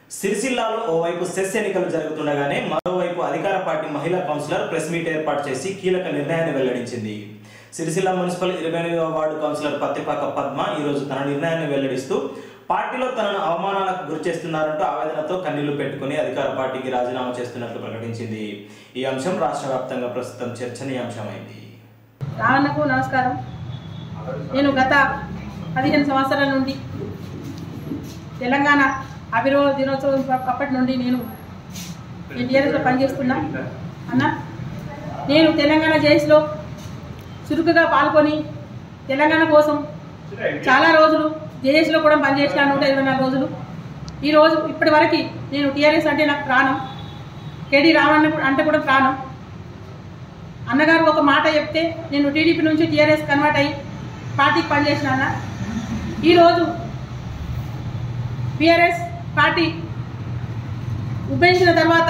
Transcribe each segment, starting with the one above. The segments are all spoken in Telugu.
సిరిసిల్లాలో ఓవైపు సెస్ ఎన్నికలు జరుగుతుండగానే మరోవైపు అధికార పార్టీ మహిళా కౌన్సిలర్ ప్రెస్ మీట్ ఏర్పాటు చేసి కీలక నిర్ణయాన్ని వెల్లడించింది సిరిసిల్ల మున్సిపల్ ఇరవై ఎనిమిదవ వార్డు కౌన్సిలర్ పత్తిపాక పద్మ ఈరోజు తన నిర్ణయాన్ని వెల్లడిస్తూ పార్టీలో తనను అవమానాలకు గురి చేస్తున్నారంటూ ఆవేదనతో కన్నీళ్లు పెట్టుకుని అధికార పార్టీకి రాజీనామా చేస్తున్నట్లు ప్రకటించింది ఈ అంశం రాష్ట్ర వ్యాప్తంగా ప్రస్తుతం చర్చనీయాంశమైంది రావణకు నమస్కారం నేను గత పదిహేను సంవత్సరాల నుండి తెలంగాణ అభిరోధ దినోత్సవం అప్పటి నుండి నేను ఎన్టీఆర్ఎస్లో పనిచేస్తున్నా అన్న నేను తెలంగాణ జైస్లో చురుకుగా పాల్గొని తెలంగాణ కోసం చాలా రోజులు జేఏసీలో కూడా పనిచేసిన నూట ఇరవై నాలుగు రోజులు ఈరోజు ఇప్పటి వరకు నేను టీఆర్ఎస్ అంటే నాకు ప్రాణం కేడి రామన్న అంటే కూడా ప్రాణం అన్నగారు ఒక మాట చెప్తే నేను టీడీపీ నుంచి టీఆర్ఎస్ కన్వర్ట్ అయ్యి పార్టీకి పనిచేసిన అన్న ఈరోజు బీఆర్ఎస్ పార్టీ ఉభయించిన తర్వాత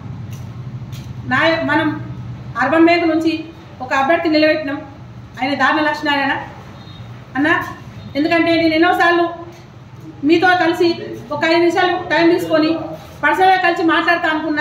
నాయ మనం అర్బన్ బ్యాంక్ నుంచి ఒక అభ్యర్థి నిలబెట్టినాం ఆయన దారుణ లక్ష్మీనారాయణ అన్న ఎందుకంటే నేను ఎన్నోసార్లు మీతో కలిసి ఒక ఐదు నిమిషాలు టైం తీసుకొని పర్సనల్గా కలిసి మాట్లాడతా అనుకున్నా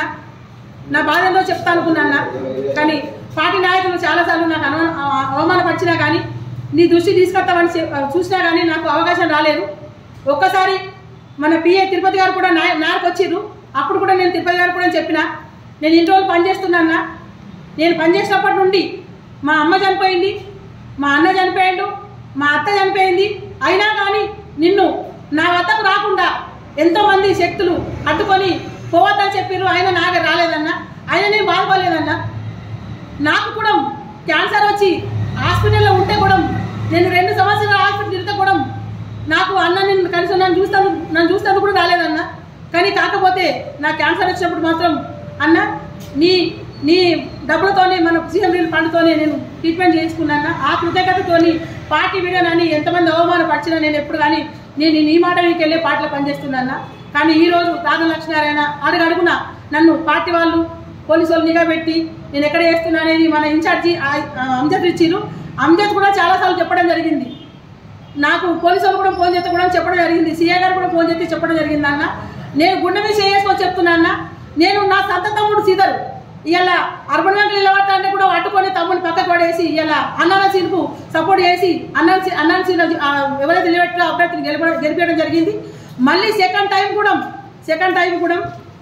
నా బాధ ఏందో చెప్తా అనుకున్నా కానీ పార్టీ నాయకులు చాలాసార్లు నాకు అను అవమానపరిచినా కానీ నీ దృష్టి తీసుకొస్తామని చె- చూసినా కానీ నాకు అవకాశం రాలేదు ఒక్కసారి మన పిఏ తిరుపతి గారు కూడా నా నాకు వచ్చిర్రు అప్పుడు కూడా నేను తిరుపతి గారు కూడా చెప్పిన నేను ఇన్ని రోజులు పనిచేస్తున్నా నేను పనిచేసినప్పటి నుండి మా అమ్మ చనిపోయింది మా అన్న చనిపోయిండు మా అత్త చనిపోయింది అయినా కానీ నిన్ను నా వద్దకు రాకుండా ఎంతో మంది శక్తులు అడ్డుకొని పోవద్దని చెప్పిర్రు ఆయన నాకు రాలేదన్న ఆయన నేను బాధపడలేదన్నా నాకు కూడా క్యాన్సర్ వచ్చి హాస్పిటల్లో ఉంటే కూడా నేను రెండు సంవత్సరాలు హాస్పిటల్ తిరిగితే కూడా నాకు అన్న నేను కలిసి నన్ను చూస్తాను నన్ను చూస్తాను కూడా రాలేదన్న కానీ కాకపోతే నా క్యాన్సర్ వచ్చినప్పుడు మాత్రం అన్న నీ నీ డబ్బులతోనే మన సీఎం రిలీఫ్ ఫండ్తోనే నేను ట్రీట్మెంట్ చేసుకున్నాను ఆ కృతజ్ఞతతోని పార్టీ వీడనని ఎంతమంది అవమానపరిచినా నేను ఎప్పుడు కానీ నేను నీ మాట నీకు వెళ్ళే పార్టీలో పనిచేస్తున్నాను కానీ ఈ రోజు తాత లక్ష్మీనారాయణ అడుగడుగున నన్ను పార్టీ వాళ్ళు పోలీసు వాళ్ళు నిఘా పెట్టి నేను ఎక్కడ చేస్తున్నా అనేది మన ఇన్ఛార్జి ఆ- ఆ అంజద్ ఇచ్చిరు అంజద్ కూడా చాలాసార్లు చెప్పడం జరిగింది నాకు పోలీసు వాళ్ళు కూడా ఫోన్ చేస్తే కూడా చెప్పడం జరిగింది సీఏ గారు కూడా ఫోన్ చేసి చెప్పడం జరిగింది అన్న నేను గుండె మీద చేసుకొని చెప్తున్నా అన్న నేను నా సంత తమ్ముడు సీదరు ఇవాళ అర్బన్ బ్యాంకులు నిలబడతా అంటే కూడా అట్టుకొని తమ్ముని పక్కకు పడేసి ఇవాళ అన్నాల సీన్కు సపోర్ట్ చేసి అన్నాల సీ- అన్నాల సీన్ ఎవరైతే నిలబెట్టారో అభ్యర్థిని గెలిప గెలిపేయడం జరిగింది మళ్ళీ సెకండ్ టైం కూడా సెకండ్ టైం కూడా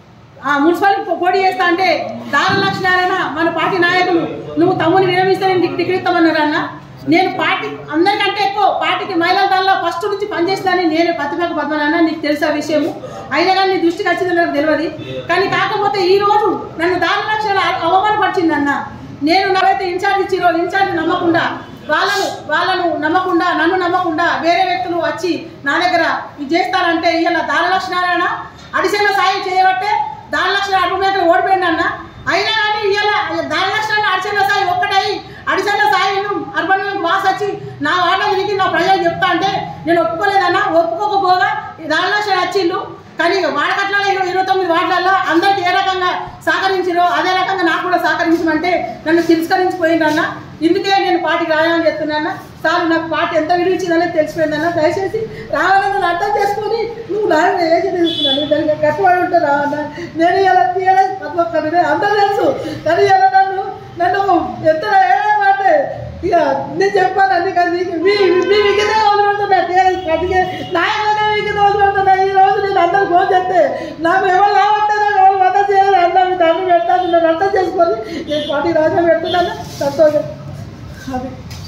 ఆ మున్సిపల్ పోటీ చేస్తా అంటే దారుణ లక్ష్మీనారాయణ మన పార్టీ నాయకులు నువ్వు తమ్ముని విరమిస్తే నేను టిక్- టికెట్ ఇస్తామన్నారు అన్న నేను పార్టీ అందరికంటే ఎక్కువ పార్టీకి మహిళల దానిలో ఫస్ట్ నుంచి పనిచేస్తానని నేను పత్రికకు పద్మనాన్న నీకు తెలుసు ఆ విషయము అయినా కానీ నీ దృష్టికి వచ్చింది నాకు తెలియదు కానీ కాకపోతే ఈ రోజు నన్ను దారుణ లక్షణాలు అవమానపరిచింది అన్న నేను నాకైతే ఇన్ఛార్జ్ ఇచ్చిరో ఇన్ఛార్జ్ నమ్మకుండా వాళ్ళను వాళ్ళను నమ్మకుండా నన్ను నమ్మకుండా వేరే వ్యక్తులు వచ్చి నా దగ్గర ఇది చేస్తారంటే ఇలా దాన లక్షణాలైనా అడిసిన సాయం చేయబట్టే దాని లక్షల అడుగు మీద ఓడిపోయింది అన్న అయినా కానీ ఇలా దాని లక్షణాలు అడిసిన సాయి ఒక్కటై అడిసిన సాయి అర్బన్ వాస్ వచ్చి నా వాళ్ళ తిరిగి నా ప్రజలు చెప్తా అంటే నేను ఒప్పుకోలేదన్న ఒప్పుకోకపోగా ఈ దాని లక్షలు వచ్చిండు కానీ వాడకట్ల ఇరవై ఇరవై తొమ్మిది వార్డులలో అందరికి ఏ రకంగా సహకరించారో అదే రకంగా నాకు కూడా సహకరించమంటే నన్ను తిరస్కరించిపోయిందన్న ఇందుకే నేను పార్టీకి రాయాలని చెప్తున్నాను సార్ నాకు పార్టీ ఎంత విలువించిందనేది తెలిసిపోయిందన్న దయచేసి రావాలని అర్థం చేసుకొని నువ్వు నా ఏజ్ తీసుకున్నాను దానికి కట్టుబడి ఉంటే రావన్న నేను ఇలా టీఆర్ఎస్ ప్రతి ఒక్కరిని అందరూ తెలుసు కానీ ఇలా నన్ను నన్ను ఎంత ఏమంటే ఇక నేను చెప్పాను అందుకని మీ మీ వికితే వదిలిపెడుతున్నా టీఆర్ఎస్ పార్టీకి నాయకులనే వికితే వదిలిపెడుతున్నా ఈ రోజు నేను అందరు ఫోన్ చేస్తే నాకు ఎవరు రావట్లేదు ఎవరు మద్దతు చేయాలి అన్న మీ దాన్ని పెట్టాను నన్ను అర్థం చేసుకొని నేను పార్టీ రాజా పెడుతున్నాను సంతోషం అది